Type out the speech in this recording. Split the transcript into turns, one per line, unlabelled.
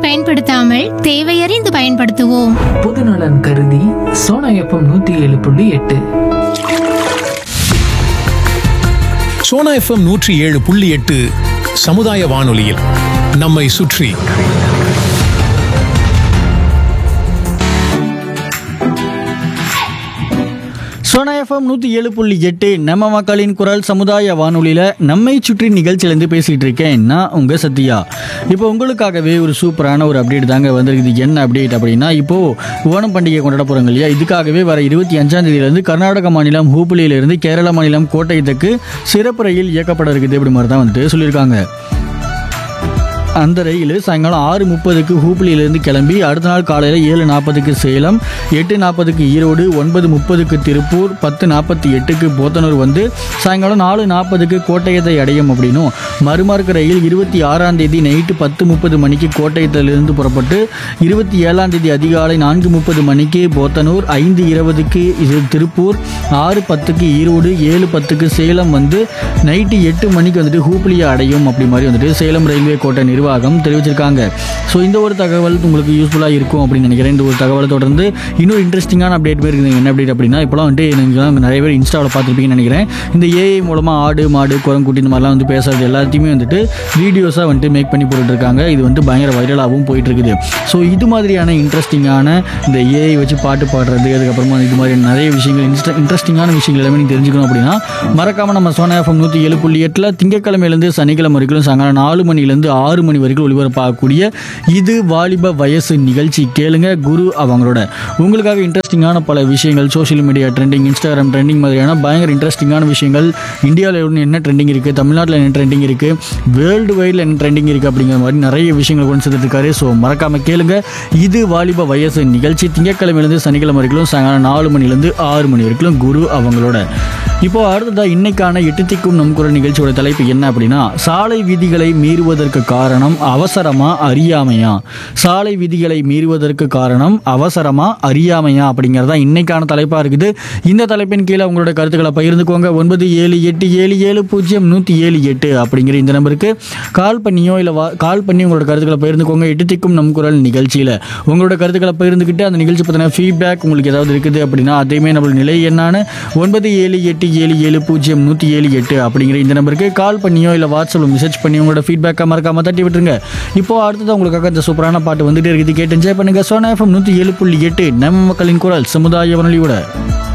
பயன்படுத்தாமல் தேவையறிந்து பயன்படுத்துவோம்
பொதுநலன் கருதி சோனா எஃப்எம் நூத்தி ஏழு புள்ளி எட்டு
சோனா எஃப்எம் நூற்றி ஏழு புள்ளி எட்டு சமுதாய வானொலியில் நம்மை சுற்றி
சோனா எஃப்எம் நூற்றி ஏழு புள்ளி எட்டு நம்ம மக்களின் குரல் சமுதாய வானொலியில் நம்மை சுற்றி நிகழ்ச்சியிலேருந்து பேசிகிட்டு இருக்கேன் நான் உங்கள் சத்யா இப்போ உங்களுக்காகவே ஒரு சூப்பரான ஒரு அப்டேட் தாங்க வந்திருக்குது என்ன அப்டேட் அப்படின்னா இப்போது ஓணம் பண்டிகை கொண்டாட போகிறாங்க இல்லையா இதுக்காகவே வர இருபத்தி அஞ்சாம் தேதியிலேருந்து கர்நாடக மாநிலம் ஹூப்ளியிலிருந்து கேரள மாநிலம் கோட்டயத்துக்கு சிறப்பு ரயில் இயக்கப்பட இருக்குது அப்படி மாதிரி தான் வந்துட்டு சொல்லியிருக்காங்க அந்த ரயில் சாயங்காலம் ஆறு முப்பதுக்கு ஹூப்ளியிலேருந்து கிளம்பி அடுத்த நாள் காலையில் ஏழு நாற்பதுக்கு சேலம் எட்டு நாற்பதுக்கு ஈரோடு ஒன்பது முப்பதுக்கு திருப்பூர் பத்து நாற்பத்தி எட்டுக்கு போத்தனூர் வந்து சாயங்காலம் நாலு நாற்பதுக்கு கோட்டயத்தை அடையும் அப்படின்னும் மறுமார்க்க ரயில் இருபத்தி ஆறாம் தேதி நைட்டு பத்து முப்பது மணிக்கு கோட்டயத்திலிருந்து புறப்பட்டு இருபத்தி ஏழாம் தேதி அதிகாலை நான்கு முப்பது மணிக்கு போத்தனூர் ஐந்து இருபதுக்கு இது திருப்பூர் ஆறு பத்துக்கு ஈரோடு ஏழு பத்துக்கு சேலம் வந்து நைட்டு எட்டு மணிக்கு வந்துட்டு ஹூப்ளியை அடையும் அப்படி மாதிரி வந்துட்டு சேலம் ரயில்வே கோட்டை நிர்வாகம் தெரிவிச்சிருக்காங்க ஸோ இந்த ஒரு தகவல் உங்களுக்கு யூஸ்ஃபுல்லாக இருக்கும் அப்படின்னு நினைக்கிறேன் இந்த ஒரு தகவலை தொடர்ந்து இன்னொரு இன்ட்ரெஸ்டிங்கான அப்டேட் மாதிரி இருக்குது என்ன அப்டேட் அப்படின்னா இப்போலாம் வந்துட்டு நீங்கள் நிறைய பேர் இன்ஸ்டாவில் பார்த்துருப்பீங்கன்னு நினைக்கிறேன் இந்த ஏஐ மூலமாக ஆடு மாடு குரங்குட்டி இந்த மாதிரிலாம் வந்து பேசுறது எல்லாத்தையுமே வந்துட்டு வீடியோஸாக வந்துட்டு மேக் பண்ணி போட்டுட்ருக்காங்க இது வந்து பயங்கர வைரலாகவும் போயிட்டு இருக்குது ஸோ இது மாதிரியான இன்ட்ரெஸ்டிங்கான இந்த ஏஐ வச்சு பாட்டு பாடுறது அதுக்கப்புறமா இது மாதிரி நிறைய விஷயங்கள் இன்ஸ்ட இன்ட்ரெஸ்டிங்கான விஷயங்கள் எல்லாமே நீங்கள் தெரிஞ்சுக்கணும் அப்படின்னா மறக்காமல் நம்ம சோனா எஃப்எம் நூற்றி ஏழு புள்ளி எட்டில் திங்கக்கிழமையிலேருந்து சனிக்கிழமை வரைக்கும் சாயங்காலம் நாலு மணிலேருந்து ஆறு மணி வரைக்கும் ஒளிபரப்பாகக்கூடிய இது வாலிப வயசு நிகழ்ச்சி கேளுங்க குரு அவங்களோட உங்களுக்காக இன்ட்ரெஸ்டிங்கான பல விஷயங்கள் social media trending Instagram trending மாதிரியான பயங்கர இன்ட்ரெஸ்டிங்கான விஷயங்கள் இந்தியாவில் என்ன ட்ரெண்டிங் இருக்குது தமிழ்நாட்டில் என்ன ட்ரெண்டிங் இருக்குது வேர்ல்டு வைடில் என்ன ட்ரெண்டிங் இருக்குது அப்படிங்கிற மாதிரி நிறைய விஷயங்கள் கொண்டு சேர்த்துட்டு இருக்காரு ஸோ மறக்காமல் கேளுங்க இது வாலிப வயசு நிகழ்ச்சி திங்கட்கிழமையிலேருந்து சனிக்கிழமை வரைக்கும் சாயங்காலம் நாலு மணிலேருந்து ஆறு மணி வரைக்கும் குரு அவங்களோட இப்போ அடுத்ததா இன்னைக்கான எட்டு திக்கும் நம் குரல் நிகழ்ச்சியோட தலைப்பு என்ன அப்படின்னா சாலை விதிகளை மீறுவதற்கு காரணம் அவசரமா அறியாமையா சாலை விதிகளை மீறுவதற்கு காரணம் அவசரமா அறியாமையா அப்படிங்கிறது தான் இன்னைக்கான தலைப்பா இருக்குது இந்த தலைப்பின் கீழே உங்களோட கருத்துக்களை பகிர்ந்துக்கோங்க ஒன்பது ஏழு எட்டு ஏழு ஏழு பூஜ்ஜியம் நூற்றி ஏழு எட்டு அப்படிங்கிற இந்த நம்பருக்கு கால் பண்ணியோ இல்லை வா கால் பண்ணி உங்களோட கருத்துக்களை பகிர்ந்துக்கோங்க எட்டு திக்கும் நம் குரல் நிகழ்ச்சியில் உங்களோட கருத்துக்களை பகிர்ந்துக்கிட்டு அந்த நிகழ்ச்சி பற்றின ஃபீட்பேக் உங்களுக்கு ஏதாவது இருக்குது அப்படின்னா அதையுமே நம்மளோட நிலை என்னான்னு ஒன்பது ஏழு எட்டு ஏழு ஏழு பூஜ்ஜியம் நூற்றி ஏழு எட்டு அப்படிங்கிற இந்த நம்பருக்கு கால் பண்ணியோ இல்லை வாட்ஸ்அப்பில் மெசேஜ் பண்ணி உங்களோட ஃபீட்பேக்கை மறக்காம தட்டி விட்டுருங்க இப்போ அடுத்தது உங்களுக்காக இந்த சூப்பரான பாட்டு வந்துட்டே இருக்குது கேட்டு என்ஜாய் பண்ணுங்க சோனா எஃப்எம் நூற்றி ஏழு புள்ளி எட்டு நம்ம மக்களின் குரல் சமுதாய வானொலியோட